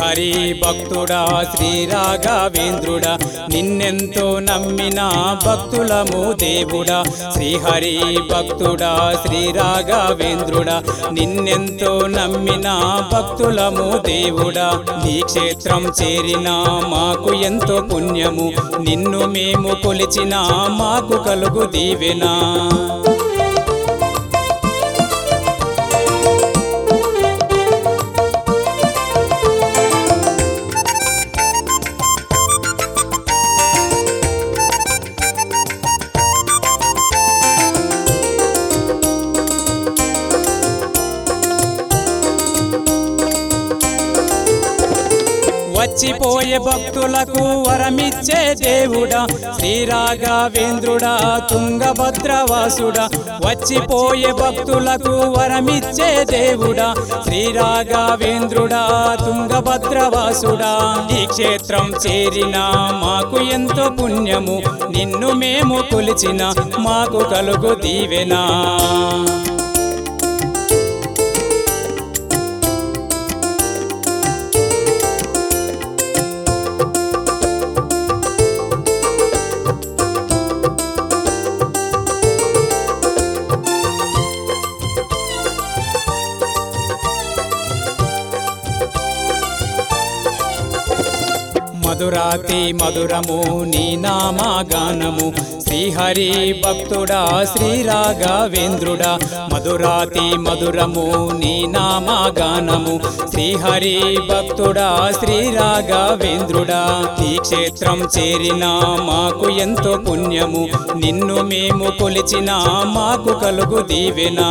శ్రీహరి భక్తుడా శ్రీ రాఘవేంద్రుడా నిన్నెంతో నమ్మిన భక్తులము దేవుడా శ్రీహరి భక్తుడా శ్రీ రాఘవేంద్రుడా నిన్నెంతో నమ్మిన భక్తులము దేవుడా నీ క్షేత్రం చేరిన మాకు ఎంతో పుణ్యము నిన్ను మేము కొలిచిన మాకు కలుగు దీవెనా వచ్చిపోయే భక్తులకు వరమిచ్చే దేవుడా శ్రీరాఘవేంద్రుడా తుంగభద్రవాసుడా వచ్చిపోయే భక్తులకు వరమిచ్చే దేవుడా శ్రీరాఘవేంద్రుడా తుంగభద్రవాసుడా ఈ క్షేత్రం చేరిన మాకు ఎంతో పుణ్యము నిన్ను మేము కొలిచిన మాకు కలుగు దీవెనా మధురాతి మధురము నీ నామాగానము శ్రీహరి భక్తుడా శ్రీ రాఘవేంద్రుడా మధురాతి మధురము నీ నామాగానము శ్రీహరి భక్తుడా శ్రీ రాఘవేంద్రుడా ఈ క్షేత్రం చేరిన మాకు ఎంతో పుణ్యము నిన్ను మేము కొలిచిన మాకు కలుగు దీవెనా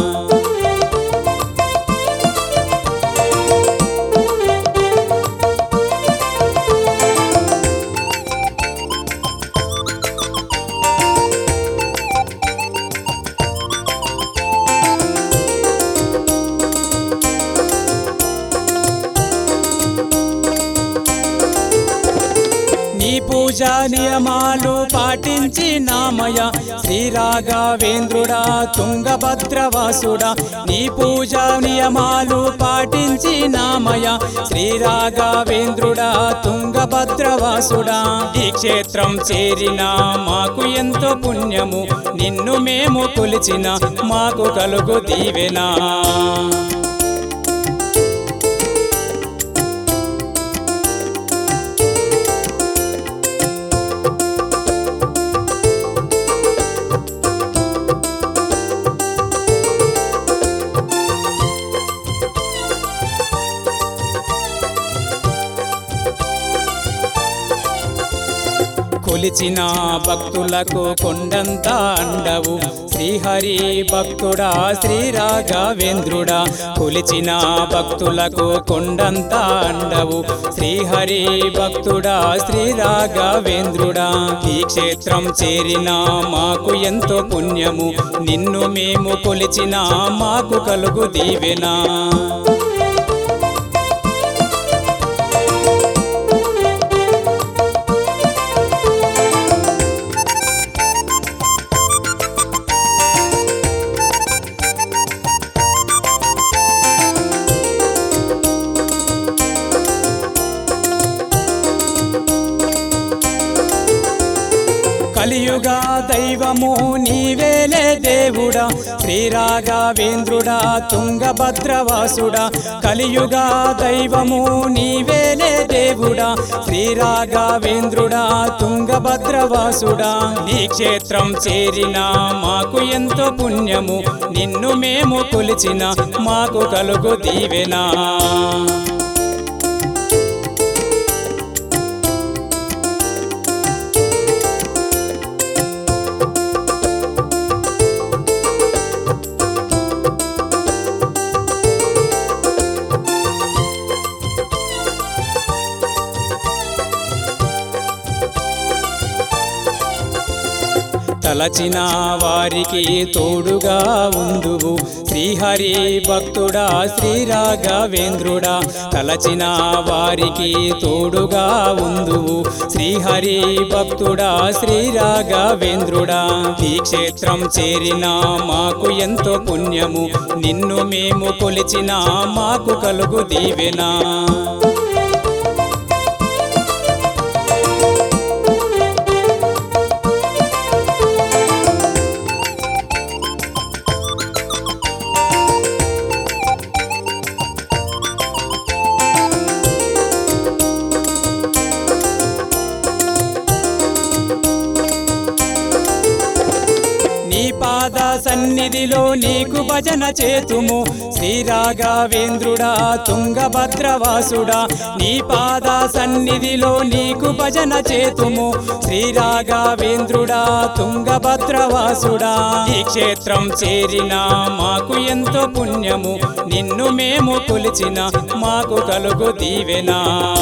నీ పూజా నియమాలు పాటించి నామయ శ్రీ రాఘవేంద్రుడా తుంగభద్రవాసుడా నీ పూజా నియమాలు పాటించి నామయ శ్రీ రాఘవేంద్రుడా తుంగభద్రవాసుడా ఈ క్షేత్రం చేరిన మాకు ఎంతో పుణ్యము నిన్ను మేము కొలిచిన మాకు కలుగు దీవెనా కొలిచిన భక్తులకు కొండంత అండవు శ్రీహరి భక్తుడా శ్రీ రాఘవేంద్రుడా కొలిచిన భక్తులకు కొండంత అండవు శ్రీహరి భక్తుడా శ్రీ రాఘవేంద్రుడా ఈ క్షేత్రం చేరిన మాకు ఎంతో పుణ్యము నిన్ను మేము కొలిచిన మాకు కలుగు దీవెనా కలియుగ దైవము నీవేలే దేవుడా శ్రీ రాఘవేంద్రుడా తుంగభద్రవాసుడా కలియుగ దైవము నీవేలే దేవుడా శ్రీ రాఘవేంద్రుడా తుంగభద్రవాసుడా నీ క్షేత్రం చేరిన మాకు ఎంతో పుణ్యము నిన్ను మేము కొలిచిన మాకు కలుగు దీవెనా తలచిన వారికి తోడుగా ఉందువు శ్రీహరి భక్తుడా శ్రీ రాఘవేంద్రుడా తలచిన వారికి తోడుగా ఉందువు శ్రీహరి భక్తుడా శ్రీ రాఘవేంద్రుడా ఈ క్షేత్రం చేరిన మాకు ఎంతో పుణ్యము నిన్ను మేము కొలిచిన మాకు కలుగు దీవెనా పాద సన్నిధిలో నీకు భజన చేతుము శ్రీ రాఘవేంద్రుడా తుంగభద్రవాసుడా నీ పాద సన్నిధిలో నీకు భజన చేతుము శ్రీ రాఘవేంద్రుడా తుంగభద్రవాసుడా ఈ క్షేత్రం చేరిన మాకు ఎంతో పుణ్యము నిన్ను మేము కొలిచిన మాకు కలుగు దీవెనా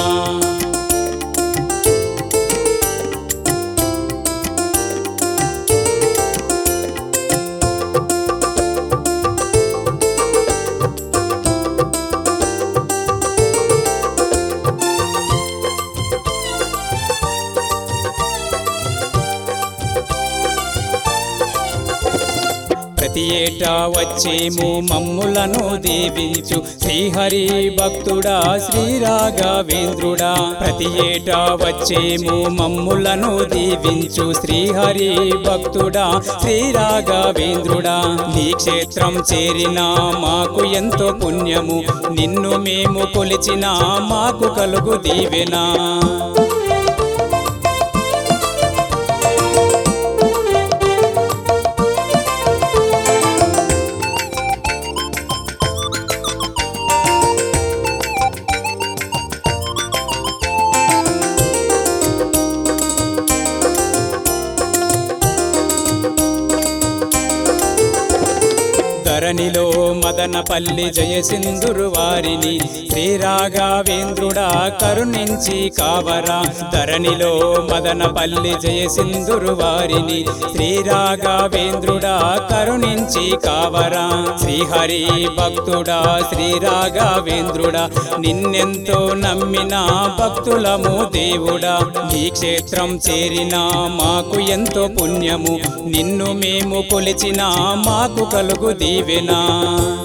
ప్రతి ఏటా వచ్చేము మమ్ములను దీవించు శ్రీహరి భక్తుడా శ్రీ రాఘవేంద్రుడా ప్రతి ఏటా వచ్చేము మమ్ములను దీవించు శ్రీహరి భక్తుడా శ్రీ రాఘవేంద్రుడా నీ క్షేత్రం చేరిన మాకు ఎంతో పుణ్యము నిన్ను మేము కొలిచిన మాకు కలుగు దీవెనా ధరణిలో మదనపల్లి జయసింధురు వారిని శ్రీ రాఘవేంద్రుడా కరుణించి కావరా ధరణిలో మదనపల్లి జయసింధురు వారిని శ్రీ రాఘవేంద్రుడా కరుణించి కావరా శ్రీహరి భక్తుడా శ్రీ రాఘవేంద్రుడా నిన్నెంతో నమ్మిన భక్తులము దేవుడా ఈ క్షేత్రం చేరిన మాకు ఎంతో పుణ్యము నిన్ను మేము కొలిచిన మాకు కలుగు దీవెనా